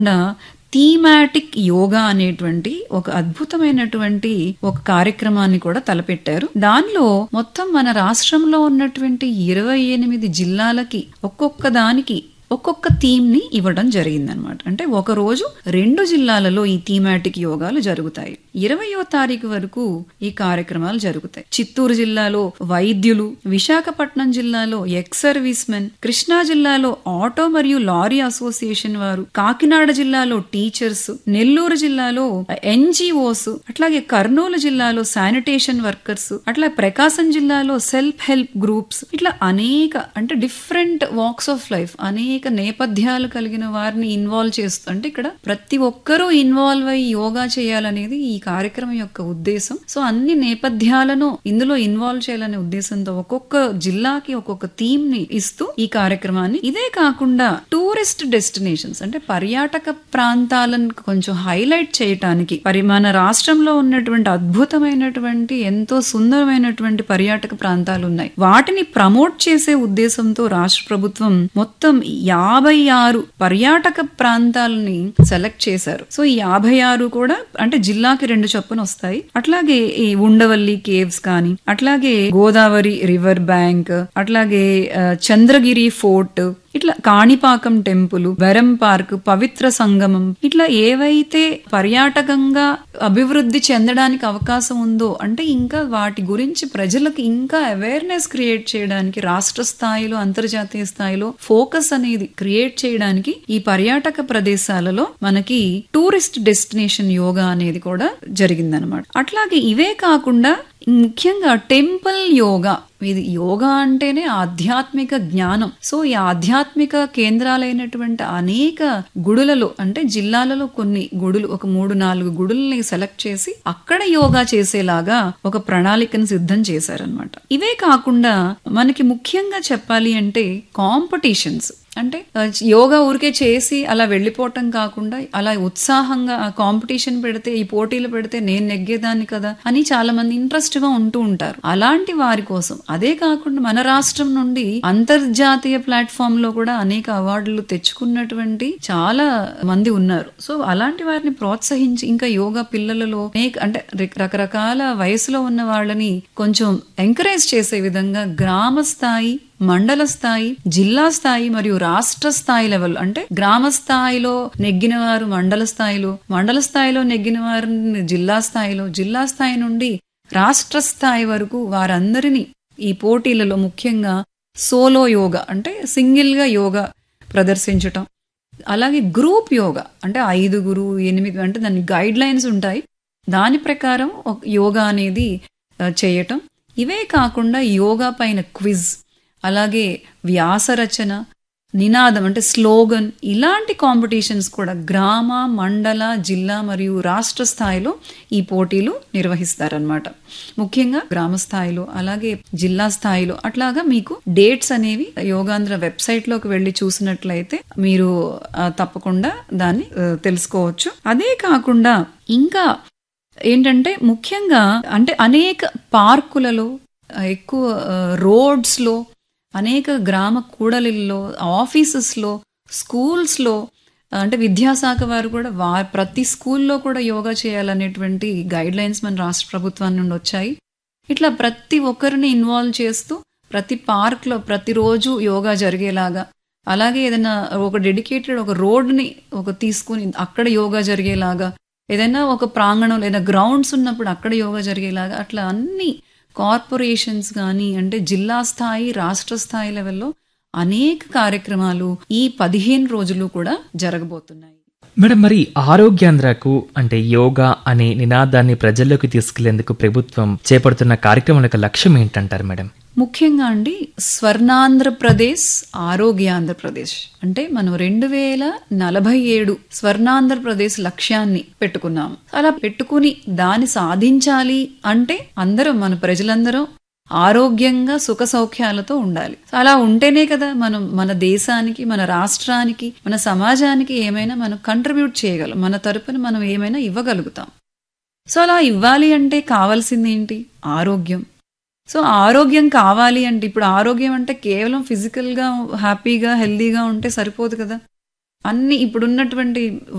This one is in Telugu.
కాకుండా థీమాటిక్ యోగా అనేటువంటి ఒక అద్భుతమైనటువంటి ఒక కార్యక్రమాన్ని కూడా తలపెట్టారు దానిలో మొత్తం మన రాష్ట్రంలో ఉన్నటువంటి ఇరవై ఎనిమిది జిల్లాలకి ఒక్కొక్క దానికి ఒక్కొక్క థీమ్ ని ఇవ్వడం జరిగిందనమాట అంటే ఒక రోజు రెండు జిల్లాలలో ఈ థీమాటిక్ యోగాలు జరుగుతాయి ఇరవయో తారీఖు వరకు ఈ కార్యక్రమాలు జరుగుతాయి చిత్తూరు జిల్లాలో వైద్యులు విశాఖపట్నం జిల్లాలో ఎక్స్ సర్వీస్ మెన్ కృష్ణా జిల్లాలో ఆటో మరియు లారీ అసోసియేషన్ వారు కాకినాడ జిల్లాలో టీచర్స్ నెల్లూరు జిల్లాలో ఎన్జిఓస్ అట్లాగే కర్నూలు జిల్లాలో శానిటేషన్ వర్కర్స్ అట్లా ప్రకాశం జిల్లాలో సెల్ఫ్ హెల్ప్ గ్రూప్స్ ఇట్లా అనేక అంటే డిఫరెంట్ వాక్స్ ఆఫ్ లైఫ్ అనేక నేపథ్యాలు కలిగిన వారిని ఇన్వాల్వ్ చేస్తూ అంటే ఇక్కడ ప్రతి ఒక్కరూ ఇన్వాల్వ్ అయ్యి యోగా చేయాలనేది ఈ కార్యక్రమం యొక్క ఉద్దేశం సో అన్ని నేపథ్యాలను ఇందులో ఇన్వాల్వ్ చేయాలనే ఉద్దేశంతో ఒక్కొక్క జిల్లాకి ఒక్కొక్క థీమ్ ని ఇస్తూ ఈ కార్యక్రమాన్ని ఇదే కాకుండా టూరిస్ట్ డెస్టినేషన్స్ అంటే పర్యాటక ప్రాంతాలను కొంచెం హైలైట్ చేయటానికి మరి మన రాష్ట్రంలో ఉన్నటువంటి అద్భుతమైనటువంటి ఎంతో సుందరమైనటువంటి పర్యాటక ప్రాంతాలు ఉన్నాయి వాటిని ప్రమోట్ చేసే ఉద్దేశంతో రాష్ట్ర ప్రభుత్వం మొత్తం యాభై ఆరు పర్యాటక ప్రాంతాలని సెలెక్ట్ చేశారు సో ఈ యాభై ఆరు కూడా అంటే జిల్లాకి రెండు చొప్పున వస్తాయి అట్లాగే ఈ ఉండవల్లి కేవ్స్ కానీ అట్లాగే గోదావరి రివర్ బ్యాంక్ అట్లాగే ఆ, చంద్రగిరి ఫోర్ట్ ఇట్లా కాణిపాకం టెంపుల్ వెరం పార్క్ పవిత్ర సంగమం ఇట్లా ఏవైతే పర్యాటకంగా అభివృద్ధి చెందడానికి అవకాశం ఉందో అంటే ఇంకా వాటి గురించి ప్రజలకు ఇంకా అవేర్నెస్ క్రియేట్ చేయడానికి రాష్ట్ర స్థాయిలో అంతర్జాతీయ స్థాయిలో ఫోకస్ అనేది క్రియేట్ చేయడానికి ఈ పర్యాటక ప్రదేశాలలో మనకి టూరిస్ట్ డెస్టినేషన్ యోగా అనేది కూడా జరిగిందనమాట అట్లాగే ఇవే కాకుండా ముఖ్యంగా టెంపుల్ యోగా ఇది యోగా అంటేనే ఆధ్యాత్మిక జ్ఞానం సో ఈ ఆధ్యాత్మిక కేంద్రాలైనటువంటి అనేక గుడులలో అంటే జిల్లాలలో కొన్ని గుడులు ఒక మూడు నాలుగు గుడుల్ని సెలెక్ట్ చేసి అక్కడ యోగా చేసేలాగా ఒక ప్రణాళికను సిద్ధం చేశారనమాట ఇవే కాకుండా మనకి ముఖ్యంగా చెప్పాలి అంటే కాంపిటీషన్స్ అంటే ఆ, యోగా ఊరికే చేసి అలా వెళ్ళిపోవటం కాకుండా అలా ఉత్సాహంగా ఆ కాంపిటీషన్ పెడితే ఈ పోటీలు పెడితే నేను నెగ్గేదాన్ని కదా అని చాలా మంది ఇంట్రెస్ట్ గా ఉంటూ ఉంటారు అలాంటి వారి కోసం అదే కాకుండా మన రాష్ట్రం నుండి అంతర్జాతీయ ప్లాట్ఫామ్ లో కూడా అనేక అవార్డులు తెచ్చుకున్నటువంటి చాలా మంది ఉన్నారు సో అలాంటి వారిని ప్రోత్సహించి ఇంకా యోగా పిల్లలలో అనేక అంటే రి- రకరకాల వయసులో ఉన్న వాళ్ళని కొంచెం ఎంకరేజ్ చేసే విధంగా గ్రామ స్థాయి మండల స్థాయి జిల్లా స్థాయి మరియు రాష్ట్ర స్థాయి లెవెల్ అంటే గ్రామ స్థాయిలో నెగ్గిన వారు మండల స్థాయిలో మండల స్థాయిలో నెగ్గిన వారిని జిల్లా స్థాయిలో జిల్లా స్థాయి నుండి రాష్ట్ర స్థాయి వరకు వారందరినీ ఈ పోటీలలో ముఖ్యంగా సోలో యోగా అంటే సింగిల్ గా యోగా ప్రదర్శించటం అలాగే గ్రూప్ యోగా అంటే ఐదుగురు ఎనిమిది అంటే దాని గైడ్ లైన్స్ ఉంటాయి దాని ప్రకారం ఒక యోగా అనేది ఆ, చేయటం ఇవే కాకుండా యోగా పైన క్విజ్ అలాగే వ్యాస రచన నినాదం అంటే స్లోగన్ ఇలాంటి కాంపిటీషన్స్ కూడా గ్రామ మండల జిల్లా మరియు రాష్ట్ర స్థాయిలో ఈ పోటీలు నిర్వహిస్తారనమాట ముఖ్యంగా గ్రామ స్థాయిలో అలాగే జిల్లా స్థాయిలో అట్లాగా మీకు డేట్స్ అనేవి యోగాంధ్ర వెబ్సైట్ లోకి వెళ్ళి చూసినట్లయితే మీరు ఆ, తప్పకుండా దాన్ని ఆ, తెలుసుకోవచ్చు అదే కాకుండా ఇంకా ఏంటంటే ముఖ్యంగా అంటే అనేక పార్కులలో ఆ, ఎక్కువ రోడ్స్ లో అనేక గ్రామ కూడలిల్లో ఆఫీసెస్లో స్కూల్స్లో అంటే విద్యాశాఖ వారు కూడా వా ప్రతి స్కూల్లో కూడా యోగా చేయాలనేటువంటి గైడ్ లైన్స్ మన రాష్ట్ర ప్రభుత్వం నుండి వచ్చాయి ఇట్లా ప్రతి ఒక్కరిని ఇన్వాల్వ్ చేస్తూ ప్రతి పార్క్లో ప్రతిరోజు యోగా జరిగేలాగా అలాగే ఏదైనా ఒక డెడికేటెడ్ ఒక రోడ్ని ఒక తీసుకుని అక్కడ యోగా జరిగేలాగా ఏదైనా ఒక ప్రాంగణం లేదా గ్రౌండ్స్ ఉన్నప్పుడు అక్కడ యోగా జరిగేలాగా అట్లా అన్ని కార్పొరేషన్స్ కానీ అంటే జిల్లా స్థాయి రాష్ట్ర స్థాయి లెవెల్లో అనేక కార్యక్రమాలు ఈ పదిహేను రోజులు కూడా జరగబోతున్నాయి మేడం మరి ఆరోగ్యాంధ్రకు అంటే యోగా అనే నినాదాన్ని ప్రజల్లోకి తీసుకెళ్లేందుకు ప్రభుత్వం చేపడుతున్న కార్యక్రమం యొక్క లక్ష్యం ఏంటంటారు మేడం ముఖ్యంగా అండి స్వర్ణాంధ్రప్రదేశ్ ఆరోగ్యాంధ్రప్రదేశ్ అంటే మనం రెండు వేల నలభై ఏడు స్వర్ణాంధ్రప్రదేశ్ లక్ష్యాన్ని పెట్టుకున్నాం అలా పెట్టుకుని దాన్ని సాధించాలి అంటే అందరం మన ప్రజలందరం ఆరోగ్యంగా సుఖ సౌఖ్యాలతో ఉండాలి అలా ఉంటేనే కదా మనం మన దేశానికి మన రాష్ట్రానికి మన సమాజానికి ఏమైనా మనం కంట్రిబ్యూట్ చేయగలం మన తరపున మనం ఏమైనా ఇవ్వగలుగుతాం సో అలా ఇవ్వాలి అంటే కావాల్సింది ఏంటి ఆరోగ్యం సో ఆరోగ్యం కావాలి అంటే ఇప్పుడు ఆరోగ్యం అంటే కేవలం ఫిజికల్గా హ్యాపీగా హెల్దీగా ఉంటే సరిపోదు కదా అన్ని ఇప్పుడున్నటువంటి